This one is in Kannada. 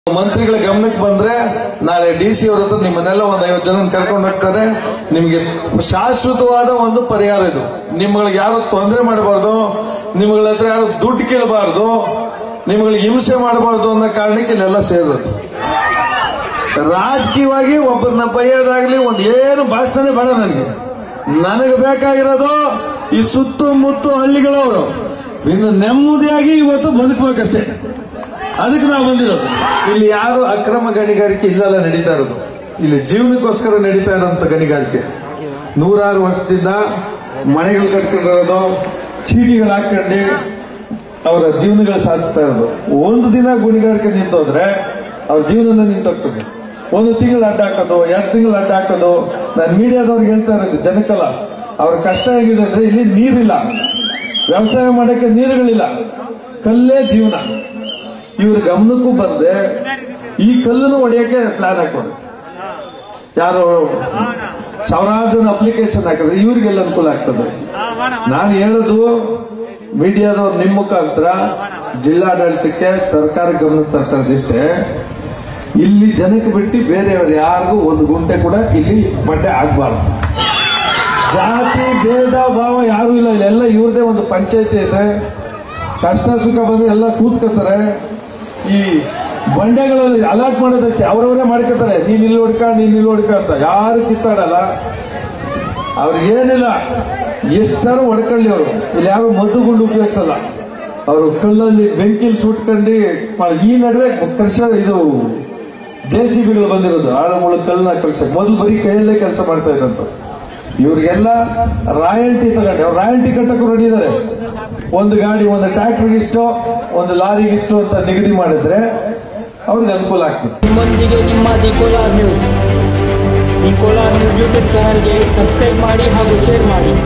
ಮಂತ್ರಿಗಳ ಗಮನಕ್ಕೆ ಬಂದ್ರೆ ನಾಳೆ ಡಿ ಸಿ ಅವ್ರ ಹತ್ರ ನಿಮ್ಮನ್ನೆಲ್ಲ ಒಂದು ಐವತ್ತು ಜನ ಕರ್ಕೊಂಡು ಹೋಗ್ತಾರೆ ನಿಮಗೆ ಶಾಶ್ವತವಾದ ಒಂದು ಪರಿಹಾರ ಇದು ನಿಮ್ಗಳಿಗೆ ಯಾರು ತೊಂದರೆ ಮಾಡಬಾರ್ದು ನಿಮ್ಗಳ ಹತ್ರ ಯಾರು ದುಡ್ಡು ಕೇಳಬಾರ್ದು ನಿಮ್ಗಳಿಗೆ ಹಿಂಸೆ ಮಾಡಬಾರ್ದು ಅನ್ನೋ ಕಾರಣಕ್ಕೆ ಇಲ್ಲೆಲ್ಲ ಸೇರೋದು ರಾಜಕೀಯವಾಗಿ ಒಬ್ಬರನ್ನ ಬೈಯೋದಾಗ್ಲಿ ಒಂದು ಏನು ಭಾಷಣನೇ ಬೇಡ ನನಗೆ ನನಗೆ ಬೇಕಾಗಿರೋದು ಈ ಸುತ್ತಮುತ್ತ ಹಳ್ಳಿಗಳವರು ಇನ್ನು ನೆಮ್ಮದಿಯಾಗಿ ಇವತ್ತು ಬದುಕಬೇಕಷ್ಟೇ ಅದಕ್ಕೆ ನಾವು ಬಂದಿರೋದು ಇಲ್ಲಿ ಯಾರು ಅಕ್ರಮ ಗಣಿಗಾರಿಕೆ ಇಲ್ಲಲ್ಲ ನಡೀತಾ ಇರೋದು ಇಲ್ಲಿ ಜೀವನಕ್ಕೋಸ್ಕರ ನಡೀತಾ ಇರೋಂಥ ಗಣಿಗಾರಿಕೆ ನೂರಾರು ವರ್ಷದಿಂದ ಮನೆಗಳು ಕಟ್ಕೊಂಡಿರೋದು ಚೀಟಿಗಳು ಹಾಕೊಂಡು ಅವರ ಜೀವನಗಳು ಸಾಧಿಸ್ತಾ ಇರೋದು ಒಂದು ದಿನ ಗುಣಿಗಾರಿಕೆ ನಿಂತೋದ್ರೆ ಅವ್ರ ಜೀವನ ನಿಂತೋಗ್ತದೆ ಒಂದು ತಿಂಗಳು ಅಡ್ಡ ಹಾಕೋದು ಎರಡು ತಿಂಗಳು ಅಡ್ಡ ಹಾಕೋದು ನಾನು ಮೀಡಿಯಾದವ್ರಿಗೆ ಹೇಳ್ತಾ ಇರೋದು ಜನಕ್ಕಲ್ಲ ಅವ್ರ ಕಷ್ಟ ಹೇಗಿದೆ ಅಂದ್ರೆ ಇಲ್ಲಿ ನೀರಿಲ್ಲ ವ್ಯವಸಾಯ ಮಾಡಕ್ಕೆ ನೀರುಗಳಿಲ್ಲ ಕಲ್ಲೇ ಜೀವನ ಇವ್ರ ಗಮನಕ್ಕೂ ಬಂದೆ ಈ ಕಲ್ಲನ್ನು ಹೊಡೆಯಕ್ಕೆ ಪ್ಲಾನ್ ಹಾಕೋದು ಯಾರು ಸಾವಿರಾರು ಜನ ಅಪ್ಲಿಕೇಶನ್ ಹಾಕಿದ್ರೆ ಇವ್ರಿಗೆಲ್ಲ ಅನುಕೂಲ ಆಗ್ತದೆ ನಾನು ಹೇಳೋದು ಮೀಡಿಯಾದವ್ರು ನಿಮ್ಮ ಮುಖಾಂತರ ಜಿಲ್ಲಾಡಳಿತಕ್ಕೆ ಸರ್ಕಾರ ಗಮನಕ್ಕೆ ತರ್ತಾ ಇಷ್ಟೇ ಇಲ್ಲಿ ಜನಕ್ಕೆ ಬಿಟ್ಟು ಬೇರೆಯವರು ಯಾರಿಗೂ ಒಂದು ಗುಂಟೆ ಕೂಡ ಇಲ್ಲಿ ಬಡ್ಡೆ ಆಗ್ಬಾರ್ದು ಜಾತಿ ಭೇದ ಭಾವ ಯಾರು ಇಲ್ಲ ಇಲ್ಲೆಲ್ಲ ಇವ್ರದೇ ಒಂದು ಪಂಚಾಯತಿ ಇದೆ ಕಷ್ಟ ಸುಖ ಬಂದ್ರೆ ಎಲ್ಲ ಕೂತ್ಕೋತಾರೆ ಈ ಬಂಡೆಗಳಲ್ಲಿ ಅಲಾಟ್ ಮಾಡೋದಕ್ಕೆ ಅವರವರೇ ಮಾಡ್ಕೋತಾರೆ ನೀನ್ ಇಲ್ಲಿ ಹೊಡ್ಕ ನೀನ್ ಇಲ್ಲಿ ಹೊಡ್ಕ ಅಂತ ಯಾರು ಕಿತ್ತಾಡಲ್ಲ ಅವ್ರಿಗೇನಿಲ್ಲ ಎಷ್ಟಾರು ಹೊಡ್ಕೊಳ್ಳಿ ಅವರು ಇಲ್ಲಿ ಯಾರು ಮದ್ದು ಗುಂಡು ಉಪಯೋಗಿಸಲ್ಲ ಅವರು ಕಲ್ಲಲ್ಲಿ ಬೆಂಕಿಲಿ ಸುಟ್ಕೊಂಡು ಮಾಡ್- ಈ ನಡುವೆ ಕೃಷ ಇದು ಜೆ ಸಿ ಬಿಗಳು ಬಂದಿರೋದು ಆಳಮುಳ ಕಲ್ಲನ್ನ ಕಳ್ಸಕ್ ಮೊದಲು ಬರೀ ಕೈಯಲ್ಲೇ ಕೆಲಸ ಮಾಡ್ತಾ ಇದ್ದಂತ ಇವ್ರಿಗೆಲ್ಲ ರಾಯಲ್ಟಿ ತಗೊಂಡು ಅವ್ರು ರಾಯಲ್ಟಿ ಕಟ್ಟಕ್ಕೂ ರೆಡಿ ಇದ್ದಾರೆ ಒಂದು ಗಾಡಿ ಒಂದು ಟ್ರ್ಯಾಕ್ಟರ್ಗೆ ಇಷ್ಟು ಒಂದು ಲಾರಿಗೆ ಇಷ್ಟು ಅಂತ ನಿಗದಿ ಮಾಡಿದ್ರೆ ಅವ್ರಿಗೆ ಅನುಕೂಲ ಆಗ್ತದೆ ನಿಮ್ಮೊಂದಿಗೆ ನಿಮ್ಮ ದಿ ಕೋಲಾರ್ ನ್ಯೂಸ್ ಈ ಕೋಲಾರ್ ನ್ಯೂಸ್ ಯೂಟ್ಯೂಬ್ ಚಾನಲ್ಗೆ ಸಬ್ಸ್ಕ್ರೈಬ್ ಮಾಡಿ ಹಾಗೂ ಶೇರ್ ಮಾಡಿ